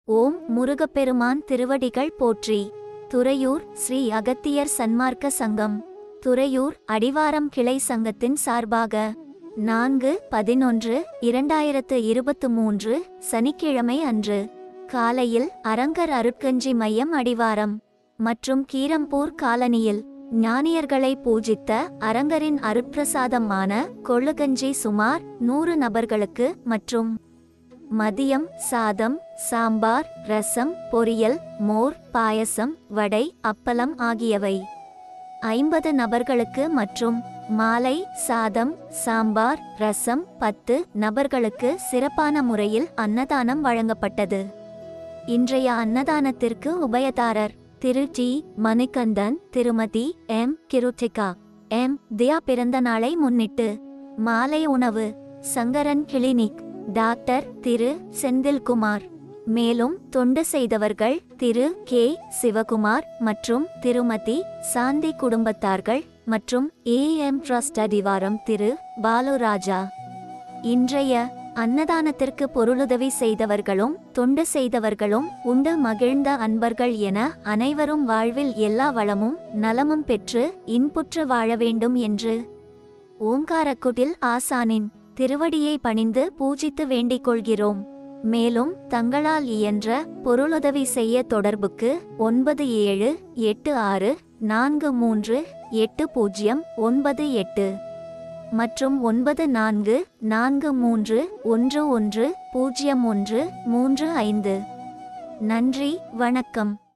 ஓம் முருகப்பெருமான் திருவடிகள் போற்றி துறையூர் ஸ்ரீ அகத்தியர் சன்மார்க்க சங்கம் துறையூர் அடிவாரம் கிளை சங்கத்தின் சார்பாக நான்கு பதினொன்று இரண்டாயிரத்து இருபத்து மூன்று சனிக்கிழமை அன்று காலையில் அரங்கர் அருட்கஞ்சி மையம் அடிவாரம் மற்றும் கீரம்பூர் காலனியில் ஞானியர்களை பூஜித்த அரங்கரின் அருட்பிரசாதமான கொள்ளுகஞ்சி சுமார் நூறு நபர்களுக்கு மற்றும் மதியம் சாதம் சாம்பார் ரசம் பொரியல் மோர் பாயசம் வடை அப்பளம் ஆகியவை ஐம்பது நபர்களுக்கு மற்றும் மாலை சாதம் சாம்பார் ரசம் பத்து நபர்களுக்கு சிறப்பான முறையில் அன்னதானம் வழங்கப்பட்டது இன்றைய அன்னதானத்திற்கு உபயதாரர் திரு டி மணிகந்தன் திருமதி எம் கிருத்திகா எம் தியா பிறந்த நாளை முன்னிட்டு மாலை உணவு சங்கரன் கிளினிக் டாக்டர் திரு செந்தில்குமார் மேலும் தொண்டு செய்தவர்கள் திரு கே சிவகுமார் மற்றும் திருமதி சாந்தி குடும்பத்தார்கள் மற்றும் ஏஎம் ட்ரஸ்ட் அடிவாரம் திரு பாலுராஜா இன்றைய அன்னதானத்திற்கு பொருளுதவி செய்தவர்களும் தொண்டு செய்தவர்களும் உண்டு மகிழ்ந்த அன்பர்கள் என அனைவரும் வாழ்வில் எல்லா வளமும் நலமும் பெற்று இன்புற்று வாழ வேண்டும் என்று ஓங்காரக்குடில் ஆசானின் திருவடியை பணிந்து பூஜித்து வேண்டிக் கொள்கிறோம் மேலும் தங்களால் இயன்ற பொருளுதவி செய்ய தொடர்புக்கு ஒன்பது ஏழு எட்டு ஆறு நான்கு மூன்று எட்டு பூஜ்ஜியம் ஒன்பது எட்டு மற்றும் ஒன்பது நான்கு நான்கு மூன்று ஒன்று ஒன்று பூஜ்ஜியம் ஒன்று மூன்று ஐந்து நன்றி வணக்கம்